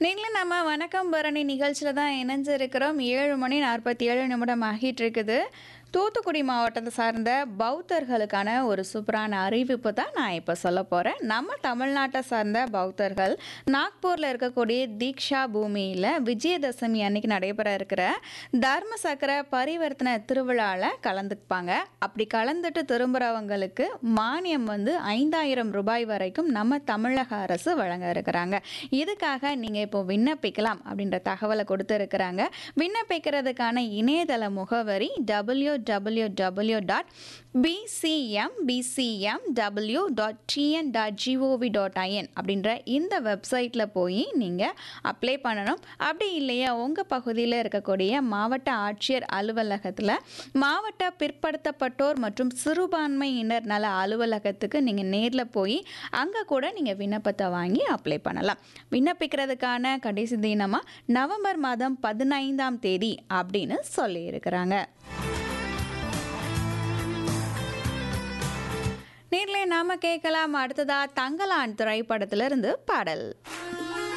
நீங்களும் நம்ம வணக்கம் பரணி நிகழ்ச்சியில் தான் இணைஞ்சிருக்கிறோம் ஏழு மணி நாற்பத்தி ஏழு நிமிடம் ஆகிட்டு இருக்குது தூத்துக்குடி மாவட்டத்தை சார்ந்த பௌத்தர்களுக்கான ஒரு சூப்பரான அறிவிப்பு தான் நான் இப்போ சொல்ல போகிறேன் நம்ம தமிழ்நாட்டை சார்ந்த பௌத்தர்கள் நாக்பூரில் இருக்கக்கூடிய தீக்ஷா பூமியில் விஜயதசமி அன்னைக்கு நடைபெற இருக்கிற தர்ம சக்கர பரிவர்த்தனை திருவிழாவில் கலந்துப்பாங்க அப்படி கலந்துட்டு திரும்புகிறவங்களுக்கு மானியம் வந்து ஐந்தாயிரம் ரூபாய் வரைக்கும் நம்ம தமிழக அரசு வழங்க இருக்கிறாங்க இதுக்காக நீங்கள் இப்போ விண்ணப்பிக்கலாம் அப்படின்ற தகவலை கொடுத்துருக்குறாங்க விண்ணப்பிக்கிறதுக்கான இணையதள முகவரி W W W dot PCM PCM W dot TN dot GOV dot IN அப்படின்ற இந்த வெப்சைட்டில் போய் நீங்கள் அப்ளை பண்ணணும் அப்படி இல்லையா உங்கள் பகுதியில் இருக்கக்கூடிய மாவட்ட ஆட்சியர் அலுவலகத்தில் மாவட்ட பிற்படுத்தப்பட்டோர் மற்றும் சிறுபான்மையினர் நல அலுவலகத்துக்கு நீங்கள் நேரில் போய் அங்கே கூட நீங்கள் விண்ணப்பத்தை வாங்கி அப்ளை பண்ணலாம் விண்ணப்பிக்கிறதுக்கான கடைசி தினமாக நவம்பர் மாதம் பதினைந்தாம் தேதி அப்படின்னு சொல்லியிருக்கிறாங்க நேரில் நாம கேட்கலாம் அடுத்ததா தங்கலான் திரைப்படத்திலிருந்து பாடல்